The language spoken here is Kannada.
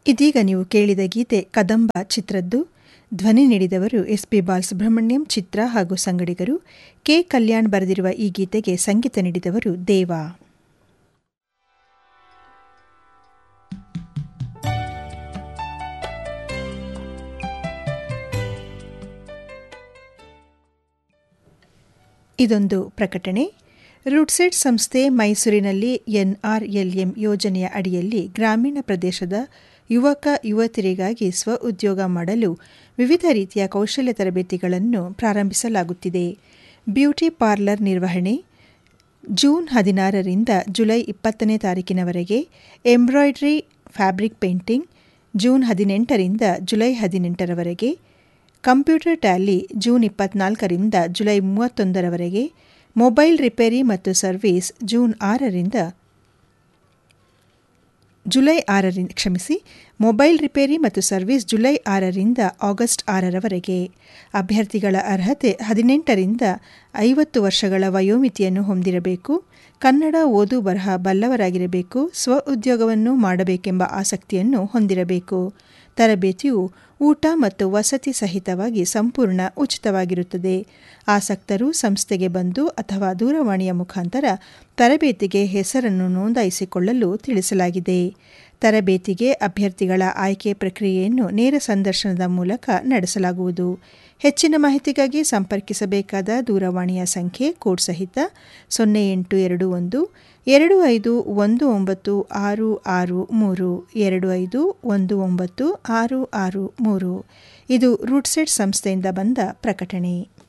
ಇದೀಗ ನೀವು ಕೇಳಿದ ಗೀತೆ ಕದಂಬ ಚಿತ್ರದ್ದು ಧ್ವನಿ ನೀಡಿದವರು ಎಸ್ ಪಿ ಬಾಲಸುಬ್ರಹ್ಮಣ್ಯಂ ಚಿತ್ರ ಹಾಗೂ ಸಂಗಡಿಗರು ಕೆ ಕಲ್ಯಾಣ್ ಬರೆದಿರುವ ಈ ಗೀತೆಗೆ ಸಂಗೀತ ನೀಡಿದವರು ದೇವಾ ಇದೊಂದು ಪ್ರಕಟಣೆ ರೂಟ್ಸೆಟ್ ಸಂಸ್ಥೆ ಮೈಸೂರಿನಲ್ಲಿ ಎನ್ಆರ್ಎಲ್ಎಂ ಯೋಜನೆಯ ಅಡಿಯಲ್ಲಿ ಗ್ರಾಮೀಣ ಪ್ರದೇಶದ ಯುವಕ ಯುವತಿಯರಿಗಾಗಿ ಸ್ವ ಉದ್ಯೋಗ ಮಾಡಲು ವಿವಿಧ ರೀತಿಯ ಕೌಶಲ್ಯ ತರಬೇತಿಗಳನ್ನು ಪ್ರಾರಂಭಿಸಲಾಗುತ್ತಿದೆ ಬ್ಯೂಟಿ ಪಾರ್ಲರ್ ನಿರ್ವಹಣೆ ಜೂನ್ ಹದಿನಾರರಿಂದ ಜುಲೈ ಇಪ್ಪತ್ತನೇ ತಾರೀಕಿನವರೆಗೆ ಎಂಬ್ರಾಯ್ಡ್ರಿ ಫ್ಯಾಬ್ರಿಕ್ ಪೇಂಟಿಂಗ್ ಜೂನ್ ಹದಿನೆಂಟರಿಂದ ಜುಲೈ ಹದಿನೆಂಟರವರೆಗೆ ಕಂಪ್ಯೂಟರ್ ಟ್ಯಾಲಿ ಜೂನ್ ಇಪ್ಪತ್ನಾಲ್ಕರಿಂದ ಜುಲೈ ಮೂವತ್ತೊಂದರವರೆಗೆ ಮೊಬೈಲ್ ರಿಪೇರಿ ಮತ್ತು ಸರ್ವಿಸ್ ಜೂನ್ ಆರರಿಂದ ಜುಲೈ ಆರರಿಂದ ಕ್ಷಮಿಸಿ ಮೊಬೈಲ್ ರಿಪೇರಿ ಮತ್ತು ಸರ್ವಿಸ್ ಜುಲೈ ಆರರಿಂದ ಆಗಸ್ಟ್ ಆರರವರೆಗೆ ಅಭ್ಯರ್ಥಿಗಳ ಅರ್ಹತೆ ಹದಿನೆಂಟರಿಂದ ಐವತ್ತು ವರ್ಷಗಳ ವಯೋಮಿತಿಯನ್ನು ಹೊಂದಿರಬೇಕು ಕನ್ನಡ ಓದು ಬರಹ ಬಲ್ಲವರಾಗಿರಬೇಕು ಸ್ವ ಉದ್ಯೋಗವನ್ನು ಮಾಡಬೇಕೆಂಬ ಆಸಕ್ತಿಯನ್ನು ಹೊಂದಿರಬೇಕು ತರಬೇತಿಯು ಊಟ ಮತ್ತು ವಸತಿ ಸಹಿತವಾಗಿ ಸಂಪೂರ್ಣ ಉಚಿತವಾಗಿರುತ್ತದೆ ಆಸಕ್ತರು ಸಂಸ್ಥೆಗೆ ಬಂದು ಅಥವಾ ದೂರವಾಣಿಯ ಮುಖಾಂತರ ತರಬೇತಿಗೆ ಹೆಸರನ್ನು ನೋಂದಾಯಿಸಿಕೊಳ್ಳಲು ತಿಳಿಸಲಾಗಿದೆ ತರಬೇತಿಗೆ ಅಭ್ಯರ್ಥಿಗಳ ಆಯ್ಕೆ ಪ್ರಕ್ರಿಯೆಯನ್ನು ನೇರ ಸಂದರ್ಶನದ ಮೂಲಕ ನಡೆಸಲಾಗುವುದು ಹೆಚ್ಚಿನ ಮಾಹಿತಿಗಾಗಿ ಸಂಪರ್ಕಿಸಬೇಕಾದ ದೂರವಾಣಿಯ ಸಂಖ್ಯೆ ಕೋಡ್ ಸಹಿತ ಸೊನ್ನೆ ಎಂಟು ಎರಡು ಒಂದು ಎರಡು ಐದು ಒಂದು ಒಂಬತ್ತು ಆರು ಆರು ಮೂರು ಎರಡು ಐದು ಒಂದು ಒಂಬತ್ತು ಆರು ಆರು ಮೂರು ಇದು ರೂಟ್ಸೆಟ್ ಸಂಸ್ಥೆಯಿಂದ ಬಂದ ಪ್ರಕಟಣೆ